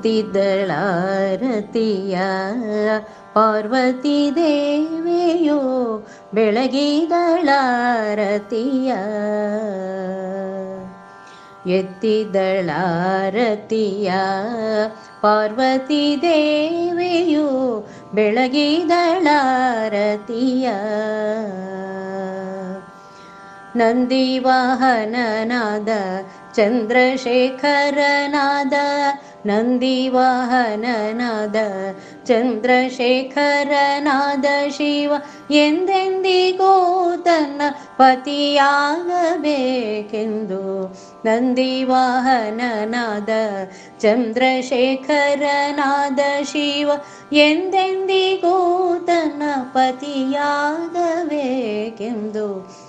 ಎತ್ತಿದ್ದಳಾರತಿಯ ಪಾರ್ವತಿ ದೇವಿಯೋ ಬೆಳಗಿದಳಾರತಿಯ ಎತ್ತಿದಳಾರತಿಯ ಪಾರ್ವತಿ ದೇವಿಯು ಬೆಳಗಿದಳಾರತಿಯ ನಂದಿ ವಾಹನನಾದ ಚಂದ್ರಶೇಖರನಾದ ನಂದಿ ವಾಹನನಾದ ಚಂದ್ರಶೇಖರನಾದ ಶಿವ ಎಂದೆಂದಿಗೂ ತನ್ನ ಪತಿಯಾಗಬೇಕೆಂದು ನಂದಿ ವಾಹನನಾದ ಚಂದ್ರಶೇಖರನಾದ ಶಿವ ಎಂದೆಂದಿಗೂ ತನ್ನ ಪತಿಯಾಗಬೇಕೆಂದು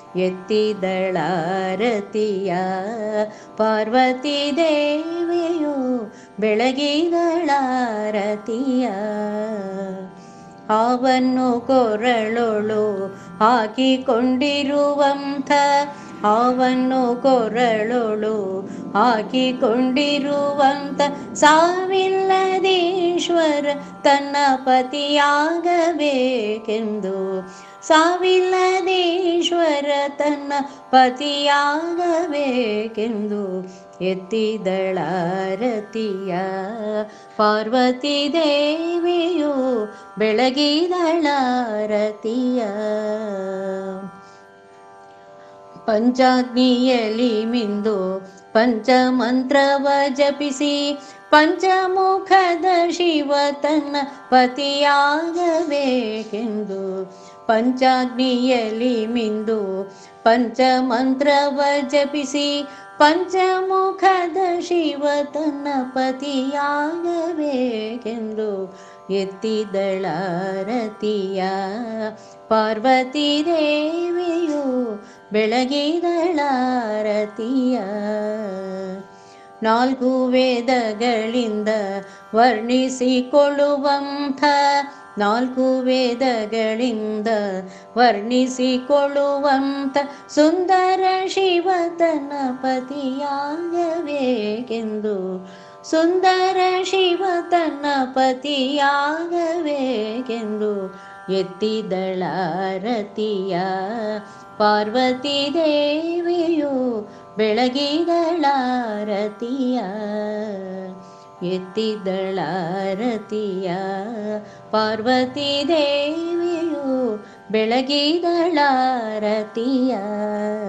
ಎತ್ತಿದಳಾರತಿಯ ಪಾರ್ವತಿ ದೇವಿಯು ಬೆಳಗಿದಳಾರತಿಯ ಆವನ್ನು ಕೊರಳೊಳು ಹಾಕಿಕೊಂಡಿರುವಂಥ ಆವನ್ನು ಕೊರಳೊಳು ಹಾಕಿಕೊಂಡಿರುವಂಥ ಸಾವಿಲ್ಲದೀಶ್ವರ ತನ್ನ ಪತಿಯಾಗಬೇಕೆಂದು ಸಾವಿಲ್ಲದೀಶ್ವರ ತನ್ನ ಪತಿಯಾಗಬೇಕೆಂದು ಎತ್ತಿದಳಾರತಿಯ ಪಾರ್ವತಿ ದೇವಿಯು ಬೆಳಗಿದಳಾರತಿಯ ಪಂಚಾಗ್ನಿಯಲ್ಲಿ ಮಿಂದು ಪಂಚಮಂತ್ರವ ಜಪಿಸಿ ಪಂಚಮುಖದ ಶಿವ ತನ್ನ ಪತಿಯಾಗಬೇಕೆಂದು ಪಂಚಾಗ್ನಿಯಲ್ಲಿ ಮಿಂದು ಪಂಚಮಂತ್ರವ ಜಪಿಸಿ ಪಂಚಮುಖದ ಶಿವ ತನ್ನ ಪತಿಯಾಗಬೇಕೆಂದು ಎತ್ತಿದಳಾರತಿಯ ಪಾರ್ವತಿ ದೇವಿಯು ಬೆಳಗಿದಳಾರತಿಯ ನಾಲ್ಕು ವೇದಗಳಿಂದ ವರ್ಣಿಸಿಕೊಳ್ಳುವಂಥ ನಾಲ್ಕು ವೇದಗಳಿಂದ ವರ್ಣಿಸಿಕೊಳ್ಳುವಂಥ ಸುಂದರ ಶಿವ ತನ್ನ ಪತಿಯಾಗಬೇಕೆಂದು ಸುಂದರ ಶಿವ ತನ್ನ ಪತಿಯಾಗಬೇಕೆಂದು ಎತ್ತಿದಳಾರತಿಯ ಪಾರ್ವತಿ ದೇವಿಯು ಬೆಳಗಿದಳಾರತಿಯ ಎತ್ತಿದಳಾರತಿಯ ಪಾರ್ವತಿ ದೇವಿಯು ಬೆಳಗಿದಳಾರತಿಯ